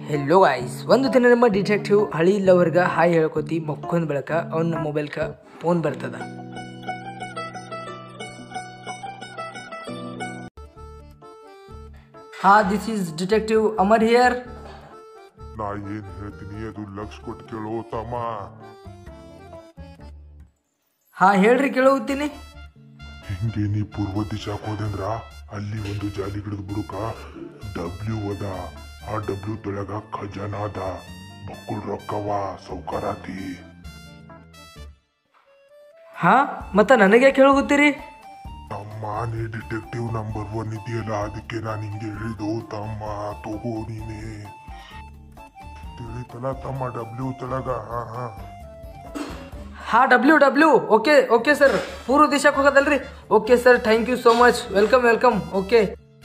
Hello guys ಒಂದು ದಿನ ನಮ್ಮ ಡಿಟೆಕ್ಟಿವ್ ಹಳಿ ಲವರ್ಗ ಹಾಯ್ ಹೇಳ್ಕೊತಿ ಮಕ್ಕೊಂದ್ ಬೆಳಕ ಅವನ ಮೊಬೈಲ್ಕ ಫೋನ್ ಬರ್ತದ ಹಾ this is detective Amar here ನಾ ಏನ್ ಹೇಳ್ತೀನಿ ಅದು ಲಕ್ಷ ಕೊಟ್ಟು ಕೇಳೋ ತಮ್ಮ ಹಾ ಹೇಳ್ರಿ ಕೇಳುತ್ತೀನಿ ಹಿಂಗೆ ನೀ ಪೂರ್ವ ದಿಶಾಕ್ ಹೋದಂದ್ರ ಅಲ್ಲಿ ಒಂದು ಜಾಲಿ ಗಿಡದ ಬುಡಕ ಡಬ್ಲ್ಯೂ ಅದ ಆ ಡಬ್ಲ್ಯೂ ತೊಳಗ ಖಜಾನ ಅದ ಬಕ್ಕುಳ್ ರೊಕ್ಕವ ಸೌಕಾರಾತಿ ಹಾ ಮತ್ತ ನನಗೆ ಕೇಳುತ್ತೀರಿ ತಮ್ಮ ನೀ ಡಿಟೆಕ್ಟಿವ್ ನಂಬರ್ ಒನ್ ಇದೆಯಲ್ಲ ಅದಕ್ಕೆ ನಾನು ಹಿಂಗೆ ಹೇಳಿದ್ದು ತಮ್ಮ ತಗೋ ನೀನೆ ತಿಳಿತಲ್ಲ ತಮ್ಮ ಡಬ್ಲ್ಯೂ ತೊಳಗ ಹಾ ಹಾ ಹಾ W W okay okay sir ಪೂರ್ವ ದಿಶಕ್ಕೆ ಹೋಗೋದಲ್ರಿ okay sir thank you so much welcome welcome okay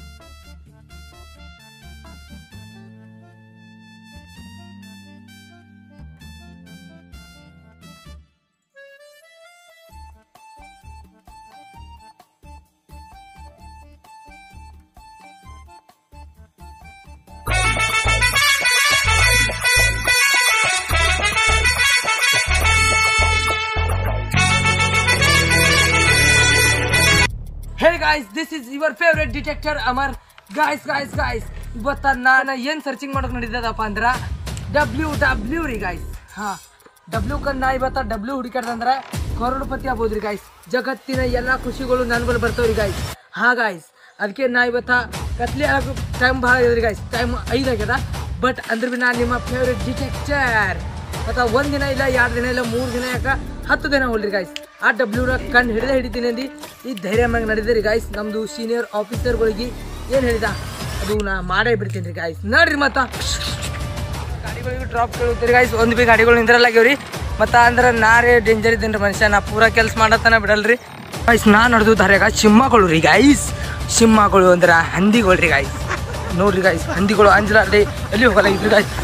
hey guys this is your favourite detector Amar guys guys guys ಇವತ್ತ ನಾನು ಏನು ಸರ್ಚಿಂಗ್ ಮಾಡೋಕೆ ನಡೀತದಪ್ಪ ಅಂದ್ರೆ ಡಬ್ಲ್ಯೂ ಡಬ್ಲ್ಯೂ ರೀ ಗಾಯ್ಸ್ ಹಾಂ ಡಬ್ಲ್ಯೂ ಕನ್ ನಾ ಇವತ್ತ ಡಬ್ಲ್ಯೂ ಹುಡುಕಾಡ್ದಂದ್ರೆ ಕರೋಡ್ಪತಿ ಆಗ್ಬೋದು ರೀ ಗಾಯ್ಸ್ ಜಗತ್ತಿನ ಎಲ್ಲ ಖುಷಿಗಳು ನನ್ಗಳು ಬರ್ತಾವೆ ರೀ ಗಾಯ್ಸ್ ಹಾಂ ಗಾಯ್ಸ್ ಅದಕ್ಕೆ ನಾ ಇವತ್ತ ಕತ್ಲಿ ಆಗೋ ಟೈಮ್ ಭಾಳ ಇದೆ ರೀ ಗಾಯ್ಸ್ ಟೈಮ್ ಐದು ಆಗ್ಯದ ಬಟ್ ಅಂದ್ರೆ ಬಿ ನಾನು ನಿಮ್ಮ ಫೇವ್ರೆಟ್ ಡಿಟೆಕ್ಟರ್ ಮತ್ತು ಒಂದು ದಿನ ಇಲ್ಲ ಎರಡು ದಿನ ಇಲ್ಲ ಮೂರು ದಿನ ಯಾಕ ಹತ್ತು ದಿನ ಹೋಲ್ರಿ ಗಾಯ್ಸ್ ಆ ಡಬ್ಲ್ಯೂನ ಕಣ್ಣು ಹಿಡಿದೇ ಹಿಡಿತೀನಿ ಅಂದು ಈ ಧೈರ್ಯ ಮ್ಯಾಗ ನಡೆದಿರಿ ಗಾಯ್ಸ್ ನಮ್ಮದು ಸೀನಿಯರ್ ಆಫೀಸರ್ಗಳಿಗೆ ಏನು ಹೇಳಿದ ಅದು ನಾ ಮಾಡೇ ಬಿಡ್ತೀನಿ ರೀ ಗಾಯ್ಸ್ ನೋಡ್ರಿ ಮತ್ತು ಗಾಡಿಗಳಿಗೆ ಡ್ರಾಪ್ ಕೇಳುತ್ತೀರಿ ಗಾಯ್ಸ್ ಒಂದು ಬಿ ಗಾಡಿಗಳು ನಿಂದ್ರಲ್ಲಾಗ್ಯವ್ರಿ ಮತ್ತು ಅಂದ್ರೆ ನಾರೇ ಡೇಂಜರ್ ಇದ್ದೀನಿ ರೀ ಮನುಷ್ಯ ನಾ ಪೂರಾ ಕೆಲಸ ಮಾಡತ್ತಾನ ಬಿಡಲ್ರಿ ಗಾಯ್ಸ್ ನಾ ನಡೆದು ದಾರ್ಯಾಗ ಸಿಂಹಗಳು ರೀ ಗಾಯ್ಸ್ ಸಿಂಹಗಳು ಅಂದ್ರೆ ಹಂದಿಗಳು ರೀ ಗಾಯ್ಸ್ ನೋಡ್ರಿ ಗಾಯ್ಸ್ ಹಂದಿಗಳು ಅಂಜಲಾರ್ದೆ ಎಲ್ಲಿ ಹೋಗಲ್ಲ ಇದ್ರಿ ಗಾಯ್ಸ್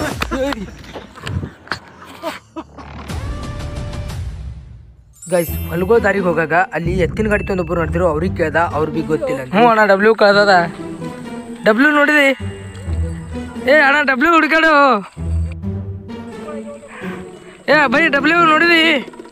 ಗೈಸ್ ಹೊಲ್ಗೋ ದಾರಿಗೆ ಹೋಗಾಗ ಅಲ್ಲಿ ಎತ್ತಿನ ಗಾಡಿ ತಂದೊಬ್ಬರು ನಡೆದಿರು ಅವ್ರಿಗೆ ಕೇಳ್ದ ಅವ್ರಿಗೆ ಬಿ ಗೊತ್ತಿಲ್ಲ ಹ್ಞೂ ಅಣ್ಣ ಡಬ್ಲ್ಯೂ ಕಳ್ದದ ಡಬ್ಲ್ಯೂ ನೋಡಿದಿ ಏ ಅಣ್ಣ ಡಬ್ಲ್ಯೂ ಹುಡುಕಾಡು ಏ ಬೈ ಡಬ್ಲ್ಯೂ ನೋಡಿದಿ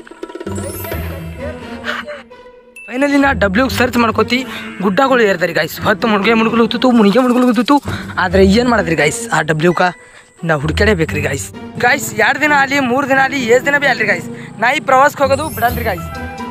ಫೈನಲಿ ನಾ ಡಬ್ಲ್ಯೂ ಸರ್ಚ್ ಮಾಡ್ಕೋತಿ ಗುಡ್ಡಗಳು ಏರ್ತಾರೆ ಗಾಯ್ಸ್ ಹೊತ್ತು ಮುಳುಗೆ ಮುಳುಗಲು ಹುತ್ತಿತ್ತು ಮುಣಿಗೆ ಮುಳುಗಲು ಹುತ್ತಿತ್ತು ಆದರೆ ಏನು ಮಾಡಿದ್ರಿ ಗಾಯ್ಸ್ ಆ ಡಬ್ಲ್ಯೂಕ ನಾ ಹುಡ್ಕ್ಯಾಡೇಬೇಕ್ರಿ ಗಾಯ್ಸ್ ಗಾಯ್ಸ್ ಎರಡು ದಿನ ಆಗಲಿ ಮೂರು ದಿನ ಆಗಲಿ ಏಳು ದಿನ ಬಿ ಅಲ್ರಿ ಗಾಯ್ಸ್ ನಾ ಈ ಪ್ರವಾಸಕ್ಕೆ ಹೋಗೋದು ಬಿಡಲ್ರಿ ಗಾಯ್ಸ್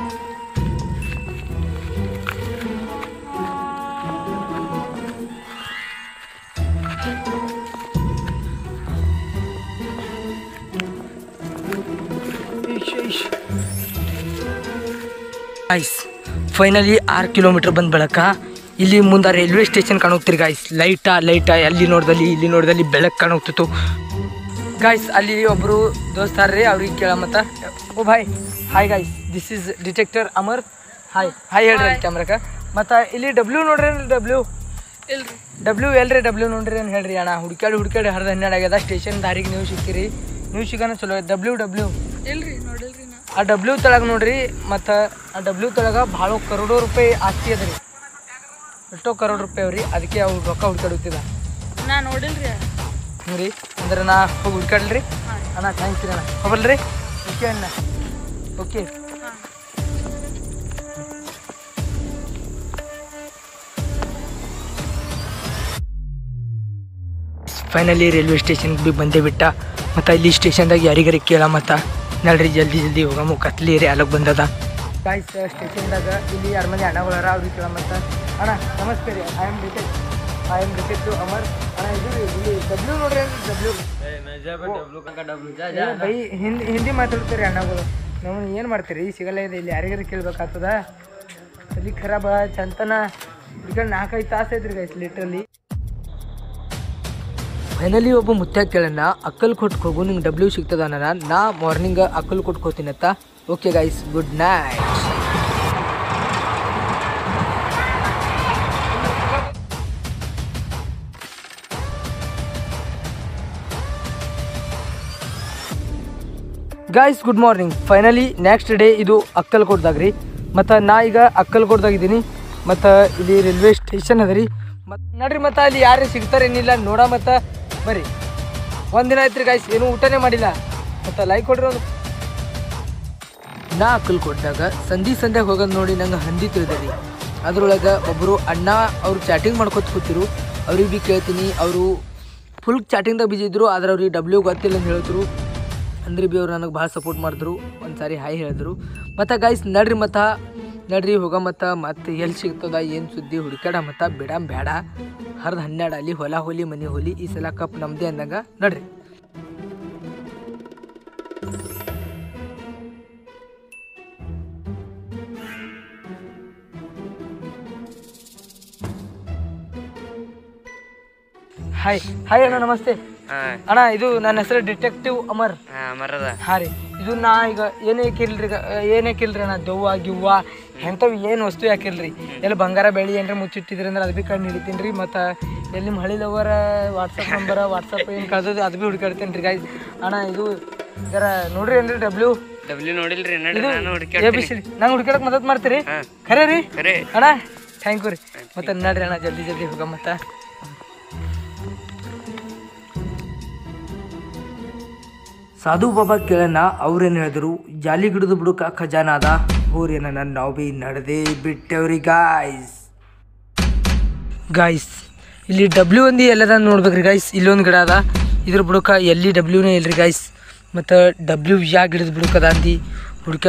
ಗಾಯ್ಸ್ ಫೈನಲಿ ಆರು ಕಿಲೋಮೀಟರ್ ಬಂದ ಬಳಕ ಇಲ್ಲಿ ಮುಂದೆ ರೈಲ್ವೆ ಸ್ಟೇಷನ್ ಕಾಣೋಗ್ತಿರಿ ಗಾಯ್ಸ್ ಲೈಟಾ ಲೈಟಾ ಅಲ್ಲಿ ನೋಡ್ದಲ್ಲಿ ಇಲ್ಲಿ ನೋಡ್ದಲ್ಲಿ ಬೆಳಕು ಕಾಣೋಗ್ತಿತ್ತು ಗಾಯ್ಸ್ ಅಲ್ಲಿ ಒಬ್ಬರು ದೋಸ್ತಾರ್ರಿ ಅವ್ರಿಗೆ ಕೇಳ ಮತ್ತ ಓ ಭಾಯ್ hi guys this is detector Amar hi hi ಹೇಳ್ರಿ ಕ್ಯಾಮ್ರಾಕ ಮತ್ತು ಇಲ್ಲಿ ಡಬ್ಲ್ಯೂ ನೋಡ್ರಿ ಡಬ್ಲ್ಯೂ ಇಲ್ರಿ ಡಬ್ಲ್ಯೂ ಎಲ್ರಿ ಡಬ್ಲ್ಯೂ ನೋಡ್ರಿ ಏನು ಹೇಳ್ರಿ ಅಣ್ಣ ಹುಡ್ಕ್ಯಾಡಿ ಹುಡ್ಕ್ಯಾಡಿ ಹರಿದ ಹನ್ನೆರಡು ಆಗ್ಯದ ಸ್ಟೇಷನ್ ದಾರಿಗೆ ನೀವು ಸಿಗ್ತೀರಿ ನೀವು ಸಿಗೋಣ ಚಲೋ ಡಬ್ಲ್ಯೂ ಡಬ್ಲ್ಯೂ ಇಲ್ರಿ ನೋಡಿಲ್ರಿ ನಾ ಆ ಡಬ್ಲ್ಯೂ ತೊಳಗೆ ನೋಡ್ರಿ ಮತ್ತು ಆ ಡಬ್ಲ್ಯೂ ತೊಳಗೆ ಭಾಳ ಕರೋಡೋ ರೂಪಾಯಿ ಆಸ್ತಿ ಅದ ರೀ ಎಷ್ಟೋ ಕರೋಡ್ ರೂಪಾಯಿ ಅವ್ರಿ ಅದಕ್ಕೆ ಅವ್ರು ರೊಕ್ಕ ಹುಡ್ಕಾಡುತ್ತಿದ್ದ ನಾ ನೋಡಿಲ್ರಿ ಹ್ಞೂ ರೀ ಅಂದ್ರೆ ನಾ ಹೋಗಿ ಹುಡ್ಕಾಡ್ರಿ ಅಣ್ಣ ಥ್ಯಾಂಕ್ಸ್ ರೀ ಅಣ್ಣ ಹೋಗಲ್ರಿ ಓಕೆ ಅಣ್ಣ ಓಕೆ ಫೈನಲಿ ರೈಲ್ವೆ ಸ್ಟೇಷನ್ಗೆ ಬಿ ಬಂದೇ ಬಿಟ್ಟ ಮತ್ತು ಇಲ್ಲಿ ಸ್ಟೇಷನ್ದಾಗ ಯಾರಿಗಾರಿ ಕೇಳ ಮತ್ತು ನಡ್ರಿ ಜಲ್ದಿ ಜಲ್ದಿ ಹೋಗಮು ಕತ್ಲಿ ರೀ ಅಲ್ಲಿಗೆ ಬಂದದ ಗಾಯ್ಸ್ ಸ್ಟೇಷನ್ದಾಗ ಇಲ್ಲಿ ಎರಡು ಮಂದಿ ಅಣ್ಣಗಳರ ಅವ್ರಿಗೆ ಕೇಳ ಮತ್ತು ಅಣ್ಣ ನಮಸ್ತೆ ರೀ I am detect I am detective Amar ಅಣ್ಣ ಇದು ರೀ ಇಲ್ಲಿ ಡಬ್ಲ್ಯೂ ನೋಡ್ರಿ ಡಬ್ಲ್ಯೂ ಬೈ ಹಿಂದಿ ಹಿಂದಿ ಮಾತಾಡ್ತೀರಿ ಅಣ್ಣಗಳು ನಾವು ಏನು ಮಾಡ್ತೀರಿ ಸಿಗಲ್ಲ ಇದೆ ಇಲ್ಲಿ ಯಾರಿಗಾರು ಕೇಳ್ಬೇಕಾಗ್ತದ ಅಲ್ಲಿ ಖರಾಬ ಚಂತನ ಈಗ ನಾಲ್ಕೈದು ತಾಸು ಐತ್ರಿ ಗೈಸ್ ಲಿಟ್ರಲಿ ಫೈನಲಿ ಒಬ್ಬ ಮುತ್ಯ ಕೇಳಣ್ಣ ಅಕ್ಕಲ್ ಕೊಟ್ಟು ಹೋಗು ನಿಂಗೆ ಡಬ್ಲ್ಯೂ ಸಿಗ್ತದ ಅಣ್ಣ ನಾ ಮಾರ್ನಿಂಗ್ ಅಕ್ಕಲ್ ಕೊಟ್ಟು ಹೋಗ್ತೀನತ್ತ okay guys good night guys good morning finally next day ಇದು ಅಕ್ಕಲ್ಕೋಟ್ದಾಗ ರೀ ಮತ್ತು ನಾ ಈಗ ಅಕ್ಕಲ್ಕೋಟ್ದಾಗ ಇದ್ದೀನಿ ಮತ್ತು ಇಲ್ಲಿ ರೈಲ್ವೆ ಸ್ಟೇಷನ್ ಅದ ರೀ ಮತ್ತು ನೋಡ್ರಿ ಮತ್ತು ಅಲ್ಲಿ ಯಾರು ಸಿಗ್ತಾರೆ ಏನಿಲ್ಲ ನೋಡ ಮತ್ತು ಬರ್ರಿ ಒಂದಿನ ಆಯ್ತು ರೀ ಗಾಯ್ಸ್ ಏನೂ ಊಟನೇ ಮಾಡಿಲ್ಲ ಮತ್ತು ಲೈಕ್ ಕೊಡ್ರಿ ಒಂದು ನಾ ಅಕ್ಕಲ್ ಕೊಟ್ಟಾಗ ಸಂಧಿ ಸಂಧ್ಯಾಗ ಹೋಗೋದು ನೋಡಿ ನಂಗೆ ಹಂದಿ ತಿಳಿದರಿ ಅದ್ರೊಳಗೆ ಒಬ್ಬರು ಅಣ್ಣ ಅವ್ರು ಚಾಟಿಂಗ್ ಮಾಡ್ಕೊತ ಕೂತಿರು ಅವ್ರಿಗೆ ಭೀ ಕೇಳ್ತೀನಿ ಅವರು ಫುಲ್ ಚಾಟಿಂಗ್ದಾಗ ಬಿಜಿ ಇದ್ರು ಆದ್ರೆ ಅವ್ರಿಗೆ ಡಬ್ಲ್ಯೂ ಗೊತ್ತಿಲ್ಲ ಅಂತ ಹೇಳಿದ್ರು ಅಂದ್ರೆ ಭೀ ಅವ್ರು ನನಗೆ ಭಾಳ ಸಪೋರ್ಟ್ ಮಾಡಿದ್ರು ಒಂದು ಸಾರಿ ಹಾಯ್ ಹೇಳಿದ್ರು ಮತ್ತು ಗೈಸ್ ನಡ್ರಿ ಮತ್ತ ನಡ್ರಿ ಹೋಗ ಮತ್ತ ಮತ್ತೆ ಎಲ್ಲಿ ಸಿಗ್ತದ ಏನು ಸುದ್ದಿ ಹುಡುಕಾಡ ಮತ್ತ ಬಿಡಮ್ ಬೇಡ ಹರ್ದು ಹನ್ನೆರಡು ಅಲ್ಲಿ ಹೊಲ ಹೋಲಿ ಮನೆ ಹೋಲಿ ಈ ಸಲ ಕಪ್ ನಮ್ದೇ ಅಂದಂಗ ನಡ್ರಿ ಹಾಯ್ ಹಾಯ್ ಅಣ್ಣ ನಮಸ್ತೆ ಅಣ್ಣ ಇದು ನನ್ನ ಹೆಸರು ಡಿಟೆಕ್ಟಿವ್ ಅಮರ್ ಮರದ ಹಾಂ ರೀ ಇದು ನಾ ಈಗ ಏನೇ ಹಾಕಿಲ್ರಿ ಈಗ ಏನು ಹಾಕಿಲ್ರಿ ಅಣ್ಣ ದೆವ್ವ ಗಿವ್ವ ಎಂಥವು ಏನು ವಸ್ತು ಹಾಕಿಲ್ರಿ ಎಲ್ಲಿ ಬಂಗಾರ ಬೆಳಿ ಏನ್ರ ಮುಚ್ಚಿಟ್ಟಿದ್ರಿ ಅಂದ್ರೆ ಅದು ಭೀ ಕಂಡು ಹಿಡಿತೀನಿ ರೀ ಮತ್ತು ಎಲ್ಲಿ ನಿಮ್ಮ ಹಳಿದವರ ವಾಟ್ಸಪ್ ನಂಬರ ವಾಟ್ಸಪ್ ಏನು ಕಳ್ದದು ಅದು ಭೀ ಹುಡುಕಾಡ್ತೀನಿ ರೀ ಗಾಯ್ಸ್ ಅಣ್ಣ ಇದು ಜರ ನೋಡ್ರಿ ಏನ್ರಿ ಡಬ್ಲ್ಯೂ ಡಬ್ಲ್ಯೂ ನೋಡಿಲ್ರಿ ನಡ್ರಿ ಇದು ನಾನು ಎ ಬಿ ಸಿ ನಂಗೆ ಹುಡುಕಾಡಕ್ಕೆ ಮದತ್ ಮಾಡ್ತೀರಿ ಹಾ. ಖರೆ ರೀ ಖರೆ ಅಣ್ಣ ಥ್ಯಾಂಕ್ ಯು ರೀ ಮತ್ತೆ ನಡ್ರಿ ಅಣ್ಣ ಜಲ್ದಿ ಜಲ್ದಿ ಹೋಗ ಮತ್ತೆ ಸಾಧು ಬಾಬಾ ಕೇಳೋಣ ಅವ್ರೇನು ಹೇಳಿದ್ರು ಜಾಲಿ ಗಿಡದ ಬುಡಕ ಖಜಾನ ಅದ ಹೋರೇನ ನನ್ನ ನಾವು ಬಿ ನಡೆದೇ ಬಿಟ್ಟವ್ರಿ ಗಾಯ್ಸ್ ಗಾಯ್ಸ್ ಇಲ್ಲಿ ಡಬ್ಲ್ಯೂ ಒಂದು ಎಲ್ಲದ ನೋಡ್ಬೇಕ್ರಿ ಗಾಯ್ಸ್ ಇಲ್ಲೊಂದು ಗಿಡ ಅದ ಇದ್ರ ಬುಡಕ ಎಲ್ಲಿ ಡಬ್ಲ್ಯೂನೇ ಇಲ್ರಿ ಗಾಯ್ಸ್ ಮತ್ತು ಡಬ್ಲ್ಯೂ ಯಾ ಗಿಡದ ಬುಡಕ ಅದ ಅಂದು ಹುಡುಕಾಡ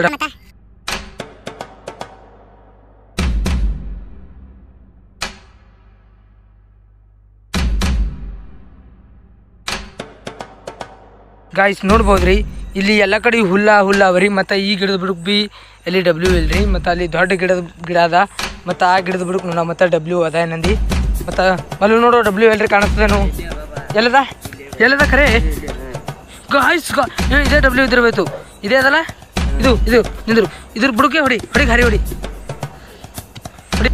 ಗಾಯ್ಸ್ ನೋಡ್ಬೋದ್ರಿ ಇಲ್ಲಿ ಎಲ್ಲ ಕಡೆ ಹುಲ್ಲ ಹುಲ್ಲ ಅವರಿ ಮತ್ತು ಈ ಗಿಡದ ಬುಡಕ್ ಬಿ ಎಲ್ಲಿ ಡಬ್ಲ್ಯೂ ಇಲ್ರಿ ಮತ್ತು ಅಲ್ಲಿ ದೊಡ್ಡ ಗಿಡದ ಗಿಡ ಅದ ಮತ್ತು ಆ ಗಿಡದ ಬುಡಕ್ ನೋಡ ಮತ್ತು ಡಬ್ಲ್ಯೂ ಅದ ಏನಂದು ಮತ್ತು ಅಲ್ಲಿ ನೋಡೋ ಡಬ್ಲ್ಯೂ ಎಲ್ರಿ ಕಾಣಿಸ್ತದೇನು ಎಲ್ಲದ ಎಲ್ಲದ ಖರೆ ಗಾಯ್ಸ್ ಗಾ ಏ, ಇದೇ ಡಬ್ಲ್ಯೂ ಇದಿರ್ಬೇಕು ಇದೇ ಅದಲ್ಲ ಇದು ಇದು ನಿಂದ್ರು ಇದ್ರ ಬುಡಕ್ಕೆ ಹೊಡಿ ಹೊಡಿ ಹರಿ ಹೊಡಿ ಹೊಡಿ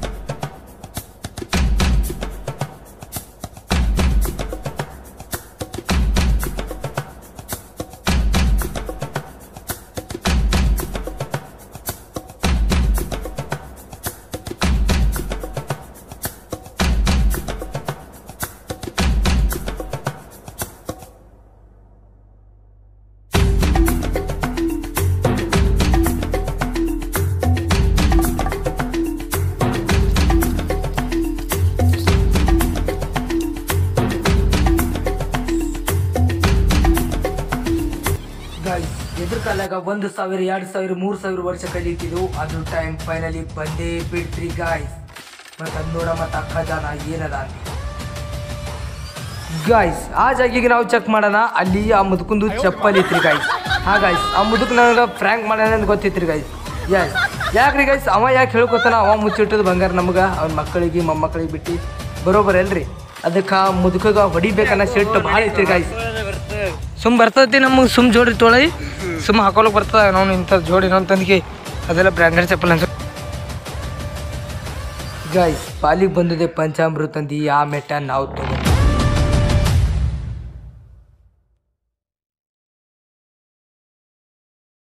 ಗಾಯ್ಸ್ ಎದುರು ಕಾಲಾಗ ಒಂದು ಸಾವಿರ ಎರಡು ಸಾವಿರ ಮೂರು ಸಾವಿರ ವರ್ಷ ಕಳೀತಿದ್ದು ಅದು ಟೈಮ್ ಫೈನಲಿ ಬಂದೇ ಬಿಡ್ತ್ರಿ ಗಾಯ್ಸ್ ಮತ್ತು ಅದು ನೋಡ ಮತ್ತು ಅಕ್ಕ ಜಾನ ಏನದ ಅಂತ ಗಾಯ್ಸ್ ಆ ಜಾಗಿಗೆ ನಾವು ಚೆಕ್ ಮಾಡೋಣ ಅಲ್ಲಿ ಆ ಮುದುಕಂದು ಚಪ್ಪಲ್ ಇತ್ರಿ ಗಾಯ್ಸ್ ಹಾ ಗಾಯ್ಸ್ ಆ ಮುದುಕ್ ನನಗೆ ಫ್ರ್ಯಾಂಕ್ ಮಾಡೋಣ ಅಂತ ಗೊತ್ತಿತ್ರಿ ಗಾಯ್ಸ್ ಯಸ್ ಯಾಕ್ರಿ ಗಾಯ್ಸ್ ಅವ ಯಾಕೆ ಹೇಳ್ಕೊತಾನ ಅವ ಮುಚ್ಚಿಟ್ಟದ ಬಂಗಾರ ನಮ್ಗೆ ಅವ್ನ ಮಕ್ಕಳಿಗೆ ಮೊಮ್ಮಕ್ಕಳಿಗೆ ಬಿಟ್ಟು ಬರೋಬರ್ ಅಲ್ರಿ ಅದಕ್ಕೆ ಆ ಮುದುಕಗ ಹೊಡಿಬೇಕನ್ನ ಸಿಟ್ಟು ಭಾಳ ಐತ್ರಿ ಗಾಯ್ಸ್ ಸುಮ್ ಬರ್ತೈತಿ ನಮಗೆ ಸುಮ್ ಜೋಡಿ ತೊಳಿ ಸುಮ್ ಹಾಕೊಳಕ್ ಬರ್ತದ ನಾವು ಇಂಥ ಜೋಡಿ ಅಂತಂದಿಗೆ ಅದೆಲ್ಲ ಬ್ರ್ಯಾಂಡೆಡ್ ಚಪ್ಪಲ್ ಅಂತ ಗಾಯ್ಸ್ ಪಾಲಿಗೆ ಬಂದಿದೆ ಪಂಚಾಮೃತ ಅಂದು ಆ ಮೆಟ್ಟ ನಾವು ತಗೊಂಡು